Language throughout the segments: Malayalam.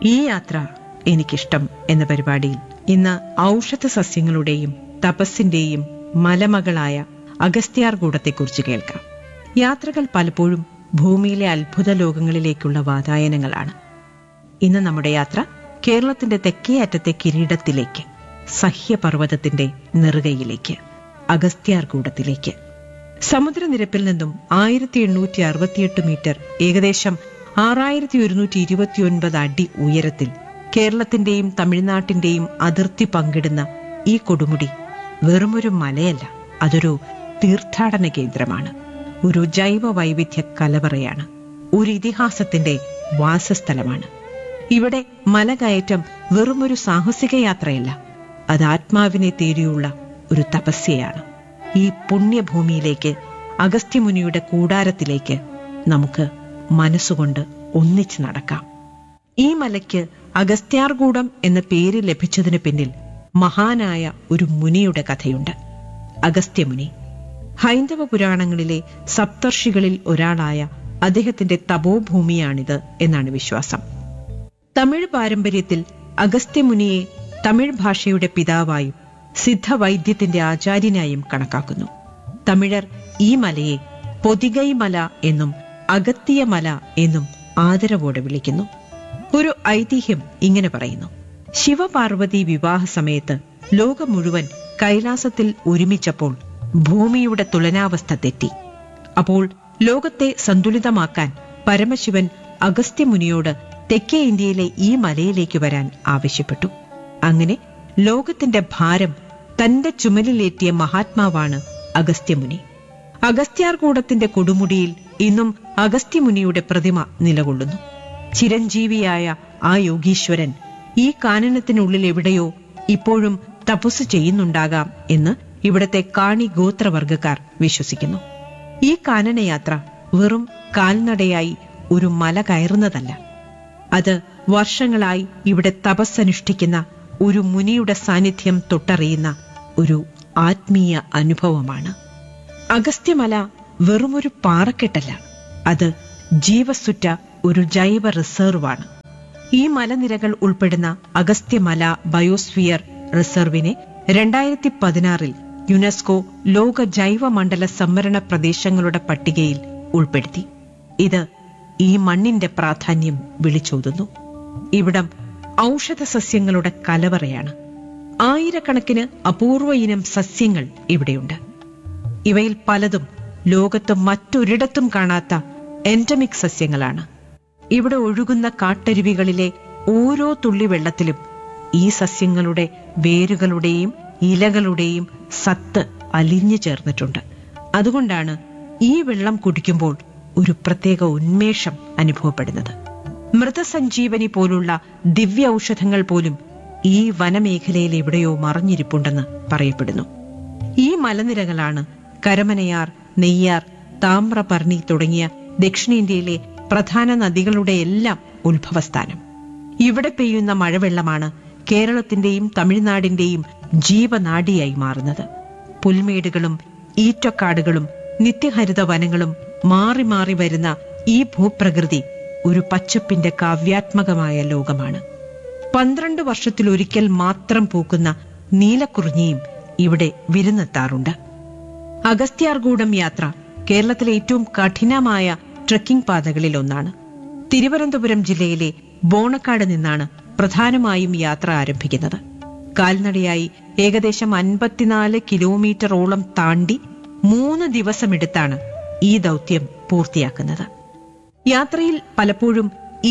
ഈ യാത്ര എനിക്കിഷ്ടം എന്ന പരിപാടിയിൽ ഇന്ന് ഔഷധ സസ്യങ്ങളുടെയും തപസ്സിന്റെയും മലമകളായ അഗസ്ത്യാർകൂടത്തെക്കുറിച്ച് കേൾക്കാം യാത്രകൾ പലപ്പോഴും ഭൂമിയിലെ അത്ഭുത ലോകങ്ങളിലേക്കുള്ള വാതായനങ്ങളാണ് ഇന്ന് നമ്മുടെ യാത്ര കേരളത്തിന്റെ തെക്കേ അറ്റത്തെ കിരീടത്തിലേക്ക് സഹ്യപർവ്വതത്തിന്റെ നെറുകയിലേക്ക് അഗസ്ത്യാർകൂടത്തിലേക്ക് സമുദ്രനിരപ്പിൽ നിന്നും ആയിരത്തി എണ്ണൂറ്റി അറുപത്തിയെട്ട് മീറ്റർ ഏകദേശം ആറായിരത്തി ഒരുന്നൂറ്റി ഇരുപത്തിയൊൻപത് അടി ഉയരത്തിൽ കേരളത്തിന്റെയും തമിഴ്നാട്ടിന്റെയും അതിർത്തി പങ്കിടുന്ന ഈ കൊടുമുടി വെറുമൊരു മലയല്ല അതൊരു തീർത്ഥാടന കേന്ദ്രമാണ് ഒരു ജൈവ വൈവിധ്യ കലവറയാണ് ഒരു ഇതിഹാസത്തിന്റെ വാസസ്ഥലമാണ് ഇവിടെ മലകയറ്റം വെറുമൊരു സാഹസിക യാത്രയല്ല അത് ആത്മാവിനെ തേടിയുള്ള ഒരു തപസ്യയാണ് ഈ പുണ്യഭൂമിയിലേക്ക് അഗസ്ത്യമുനിയുടെ കൂടാരത്തിലേക്ക് നമുക്ക് മനസ്സുകൊണ്ട് ഒന്നിച്ചു നടക്കാം ഈ മലയ്ക്ക് അഗസ്ത്യാർകൂടം എന്ന പേര് ലഭിച്ചതിന് പിന്നിൽ മഹാനായ ഒരു മുനിയുടെ കഥയുണ്ട് അഗസ്ത്യമുനി ഹൈന്ദവ പുരാണങ്ങളിലെ സപ്തർഷികളിൽ ഒരാളായ അദ്ദേഹത്തിന്റെ തപോഭൂമിയാണിത് എന്നാണ് വിശ്വാസം തമിഴ് പാരമ്പര്യത്തിൽ അഗസ്ത്യമുനിയെ തമിഴ് ഭാഷയുടെ പിതാവായും സിദ്ധവൈദ്യത്തിന്റെ ആചാര്യനായും കണക്കാക്കുന്നു തമിഴർ ഈ മലയെ പൊതികൈ മല എന്നും അഗത്തിയ മല എന്നും ആദരവോടെ വിളിക്കുന്നു ഒരു ഐതിഹ്യം ഇങ്ങനെ പറയുന്നു ശിവപാർവതി വിവാഹ സമയത്ത് ലോകം മുഴുവൻ കൈലാസത്തിൽ ഒരുമിച്ചപ്പോൾ ഭൂമിയുടെ തുലനാവസ്ഥ തെറ്റി അപ്പോൾ ലോകത്തെ സന്തുലിതമാക്കാൻ പരമശിവൻ അഗസ്ത്യമുനിയോട് തെക്കേ ഇന്ത്യയിലെ ഈ മലയിലേക്ക് വരാൻ ആവശ്യപ്പെട്ടു അങ്ങനെ ലോകത്തിന്റെ ഭാരം തന്റെ ചുമലിലേറ്റിയ മഹാത്മാവാണ് അഗസ്ത്യമുനി അഗസ്ത്യാർകൂടത്തിന്റെ കൊടുമുടിയിൽ ഇന്നും അഗസ്ത്യമുനിയുടെ പ്രതിമ നിലകൊള്ളുന്നു ചിരഞ്ജീവിയായ ആ യോഗീശ്വരൻ ഈ കാനനത്തിനുള്ളിൽ എവിടെയോ ഇപ്പോഴും തപസ് ചെയ്യുന്നുണ്ടാകാം എന്ന് ഇവിടത്തെ കാണി ഗോത്രവർഗക്കാർ വിശ്വസിക്കുന്നു ഈ കാനനയാത്ര വെറും കാൽനടയായി ഒരു മല കയറുന്നതല്ല അത് വർഷങ്ങളായി ഇവിടെ തപസ്സനുഷ്ഠിക്കുന്ന ഒരു മുനിയുടെ സാന്നിധ്യം തൊട്ടറിയുന്ന ഒരു ആത്മീയ അനുഭവമാണ് അഗസ്ത്യമല വെറുമൊരു പാറക്കെട്ടല്ല അത് ജീവസുറ്റ ഒരു ജൈവ റിസർവാണ് ഈ മലനിരകൾ ഉൾപ്പെടുന്ന അഗസ്ത്യമല ബയോസ്ഫിയർ റിസർവിനെ രണ്ടായിരത്തി പതിനാറിൽ യുനെസ്കോ ലോക ജൈവമണ്ഡല സംവരണ പ്രദേശങ്ങളുടെ പട്ടികയിൽ ഉൾപ്പെടുത്തി ഇത് ഈ മണ്ണിന്റെ പ്രാധാന്യം വിളിച്ചോതുന്നു ഇവിടം ഔഷധ സസ്യങ്ങളുടെ കലവറയാണ് ആയിരക്കണക്കിന് അപൂർവ ഇനം സസ്യങ്ങൾ ഇവിടെയുണ്ട് ഇവയിൽ പലതും ലോകത്ത് മറ്റൊരിടത്തും കാണാത്ത എൻഡമിക് സസ്യങ്ങളാണ് ഇവിടെ ഒഴുകുന്ന കാട്ടരുവികളിലെ ഓരോ തുള്ളി വെള്ളത്തിലും ഈ സസ്യങ്ങളുടെ വേരുകളുടെയും ഇലകളുടെയും സത്ത് അലിഞ്ഞു ചേർന്നിട്ടുണ്ട് അതുകൊണ്ടാണ് ഈ വെള്ളം കുടിക്കുമ്പോൾ ഒരു പ്രത്യേക ഉന്മേഷം അനുഭവപ്പെടുന്നത് മൃതസഞ്ജീവനി പോലുള്ള ദിവ്യ ഔഷധങ്ങൾ പോലും ഈ വനമേഖലയിൽ എവിടെയോ മറഞ്ഞിരിപ്പുണ്ടെന്ന് പറയപ്പെടുന്നു ഈ മലനിരകളാണ് കരമനയാർ നെയ്യാർ താമ്രപർണി തുടങ്ങിയ ദക്ഷിണേന്ത്യയിലെ പ്രധാന നദികളുടെ എല്ലാം ഉത്ഭവസ്ഥാനം ഇവിടെ പെയ്യുന്ന മഴവെള്ളമാണ് കേരളത്തിന്റെയും തമിഴ്നാടിന്റെയും ജീവനാഡിയായി മാറുന്നത് പുൽമേടുകളും ഈറ്റക്കാടുകളും നിത്യഹരിത വനങ്ങളും മാറി മാറി വരുന്ന ഈ ഭൂപ്രകൃതി ഒരു പച്ചപ്പിന്റെ കാവ്യാത്മകമായ ലോകമാണ് പന്ത്രണ്ട് വർഷത്തിലൊരിക്കൽ മാത്രം പൂക്കുന്ന നീലക്കുറിഞ്ഞിയും ഇവിടെ വിരുന്നെത്താറുണ്ട് അഗസ്ത്യാർകൂടം യാത്ര കേരളത്തിലെ ഏറ്റവും കഠിനമായ ട്രക്കിംഗ് പാതകളിൽ ഒന്നാണ് തിരുവനന്തപുരം ജില്ലയിലെ ബോണക്കാട് നിന്നാണ് പ്രധാനമായും യാത്ര ആരംഭിക്കുന്നത് കാൽനടയായി ഏകദേശം അൻപത്തിനാല് കിലോമീറ്ററോളം താണ്ടി മൂന്ന് ദിവസമെടുത്താണ് ഈ ദൗത്യം പൂർത്തിയാക്കുന്നത് യാത്രയിൽ പലപ്പോഴും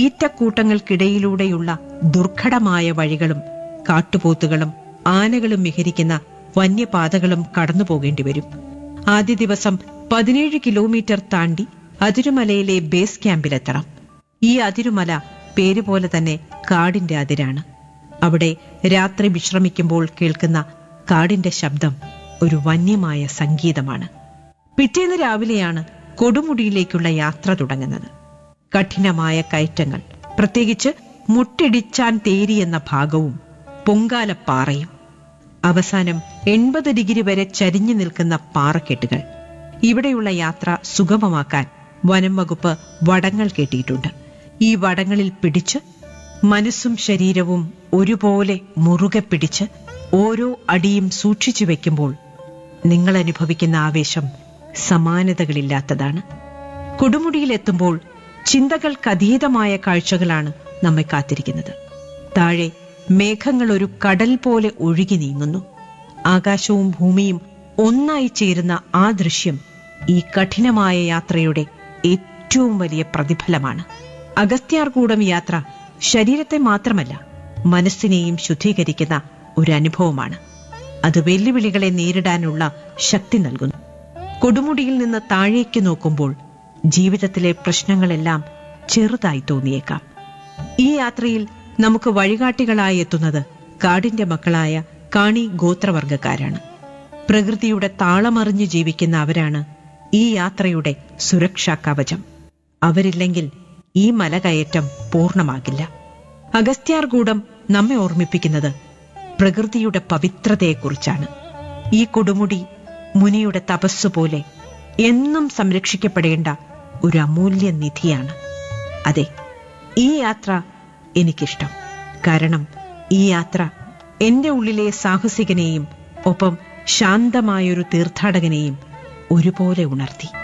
ഈറ്റക്കൂട്ടങ്ങൾക്കിടയിലൂടെയുള്ള ദുർഘടമായ വഴികളും കാട്ടുപോത്തുകളും ആനകളും വിഹരിക്കുന്ന വന്യപാതകളും കടന്നു പോകേണ്ടി വരും ആദ്യ ദിവസം പതിനേഴ് കിലോമീറ്റർ താണ്ടി അതിരുമലയിലെ ബേസ് ക്യാമ്പിലെത്തണം ഈ അതിരുമല പേരുപോലെ തന്നെ കാടിന്റെ അതിരാണ് അവിടെ രാത്രി വിശ്രമിക്കുമ്പോൾ കേൾക്കുന്ന കാടിന്റെ ശബ്ദം ഒരു വന്യമായ സംഗീതമാണ് പിറ്റേന്ന് രാവിലെയാണ് കൊടുമുടിയിലേക്കുള്ള യാത്ര തുടങ്ങുന്നത് കഠിനമായ കയറ്റങ്ങൾ പ്രത്യേകിച്ച് മുട്ടിടിച്ചാൻ തേരി എന്ന ഭാഗവും പൊങ്കാലപ്പാറയും അവസാനം എൺപത് ഡിഗ്രി വരെ ചരിഞ്ഞു നിൽക്കുന്ന പാറക്കെട്ടുകൾ ഇവിടെയുള്ള യാത്ര സുഗമമാക്കാൻ വനം വകുപ്പ് വടങ്ങൾ കെട്ടിയിട്ടുണ്ട് ഈ വടങ്ങളിൽ പിടിച്ച് മനസ്സും ശരീരവും ഒരുപോലെ മുറുകെ പിടിച്ച് ഓരോ അടിയും സൂക്ഷിച്ചു വെക്കുമ്പോൾ നിങ്ങൾ അനുഭവിക്കുന്ന ആവേശം സമാനതകളില്ലാത്തതാണ് കൊടുമുടിയിലെത്തുമ്പോൾ ചിന്തകൾക്കതീതമായ കാഴ്ചകളാണ് നമ്മെ കാത്തിരിക്കുന്നത് താഴെ മേഘങ്ങൾ ഒരു കടൽ പോലെ ഒഴുകി നീങ്ങുന്നു ആകാശവും ഭൂമിയും ഒന്നായി ചേരുന്ന ആ ദൃശ്യം ഈ കഠിനമായ യാത്രയുടെ ഏറ്റവും വലിയ പ്രതിഫലമാണ് അഗസ്ത്യാർകൂടം യാത്ര ശരീരത്തെ മാത്രമല്ല മനസ്സിനെയും ശുദ്ധീകരിക്കുന്ന ഒരു അനുഭവമാണ് അത് വെല്ലുവിളികളെ നേരിടാനുള്ള ശക്തി നൽകുന്നു കൊടുമുടിയിൽ നിന്ന് താഴേക്ക് നോക്കുമ്പോൾ ജീവിതത്തിലെ പ്രശ്നങ്ങളെല്ലാം ചെറുതായി തോന്നിയേക്കാം ഈ യാത്രയിൽ നമുക്ക് വഴികാട്ടികളായി എത്തുന്നത് കാടിന്റെ മക്കളായ കാണി ഗോത്രവർഗക്കാരാണ് പ്രകൃതിയുടെ താളമറിഞ്ഞു ജീവിക്കുന്ന അവരാണ് ഈ യാത്രയുടെ സുരക്ഷാ കവചം അവരില്ലെങ്കിൽ ഈ മലകയറ്റം പൂർണ്ണമാകില്ല അഗസ്ത്യാർകൂടം നമ്മെ ഓർമ്മിപ്പിക്കുന്നത് പ്രകൃതിയുടെ പവിത്രതയെക്കുറിച്ചാണ് ഈ കൊടുമുടി മുനിയുടെ തപസ്സു പോലെ എന്നും സംരക്ഷിക്കപ്പെടേണ്ട ഒരു അമൂല്യ നിധിയാണ് അതെ ഈ യാത്ര എനിക്കിഷ്ടം കാരണം ഈ യാത്ര എന്റെ ഉള്ളിലെ സാഹസികനെയും ഒപ്പം ശാന്തമായൊരു തീർത്ഥാടകനെയും ഒരുപോലെ ഉണർത്തി